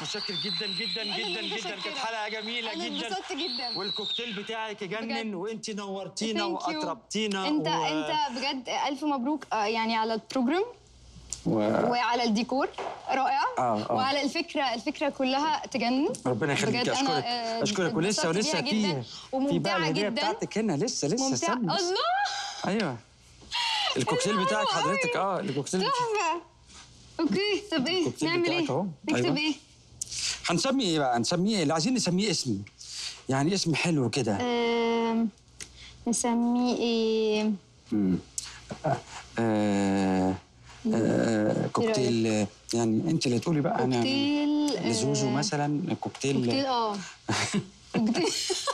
متشكر جدا جدا أنا جدا اللي جدا متشكرة. كانت حلقه جميله أنا جدا اتبسطت جدا والكوكتيل بتاعك يجنن بجد. وانت نورتينا Thank you. واطربتينا انت و... انت بجد الف مبروك آه، يعني على البروجرام و... وعلى الديكور رائع آه، آه. وعلى الفكره الفكره كلها تجنن ربنا يخليك بجد اشكرك أنا، آه، اشكرك ولسه اتبسطت ولسه بيها في جداً في بقى وممتعة الهديه جداً. بتاعتك هنا لسه لسه ممتع استنى بس. الله ايوه الكوكتيل حلو بتاعك أوي. حضرتك اه الكوكتيل بتاعك. تحفه اوكي طب ايه الكوكتيل نعمل بتاعك ايه أهو. نكتب أيوة. ايه هنسمي ايه بقى هنسميه ايه اللي عايزين نسميه اسم يعني اسم حلو كده آم، نسميه ايه مم. آه، آه، آه، كوكتيل آه، يعني انت اللي تقولي بقى انا كوكتيل آه، لزوزو مثلا كوكتيل كوكتيل اه كوكتيل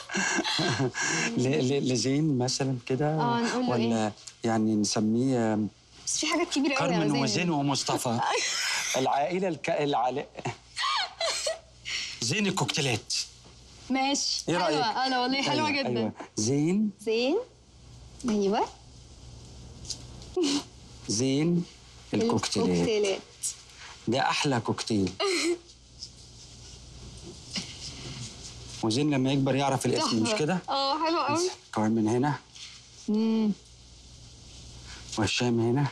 ل- ل- لزين مثلا كده آه، نقول له ولا يعني نسميه آم، بس في حاجات كبيره قوي كارمن يا وزين زين ومصطفى العائله الك... العل... زين الكوكتيلات ماشي ايه رايك؟ حلوه انا والله حلوه أيوة، جدا أيوة. زين زين ايوه زين الكوكتيلات الكوكتيلات ده احلى كوكتيل وزين لما يكبر يعرف الاسم مش تحفة. كده؟ اه حلو قوي كمان من هنا امم وهشام هنا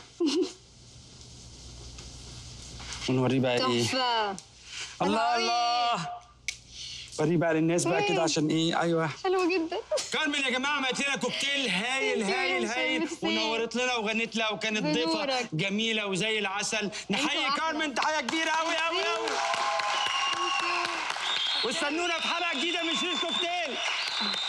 ونوريه بقى ايه؟ تحفه الله أوي. الله وريه بقى للناس بقى كده مم. عشان ايه ايوه حلوه جدا كارمن يا جماعه عملت لنا كوكتيل هايل Thank you هايل يا هايل ميرسي. ونورت لنا وغنت لها وكانت ضيفه بنورك. جميله وزي العسل نحيي أحلى. كارمن تحيه كبيره قوي قوي قوي واستنونا في حلقه جديده من شريط كوكتيل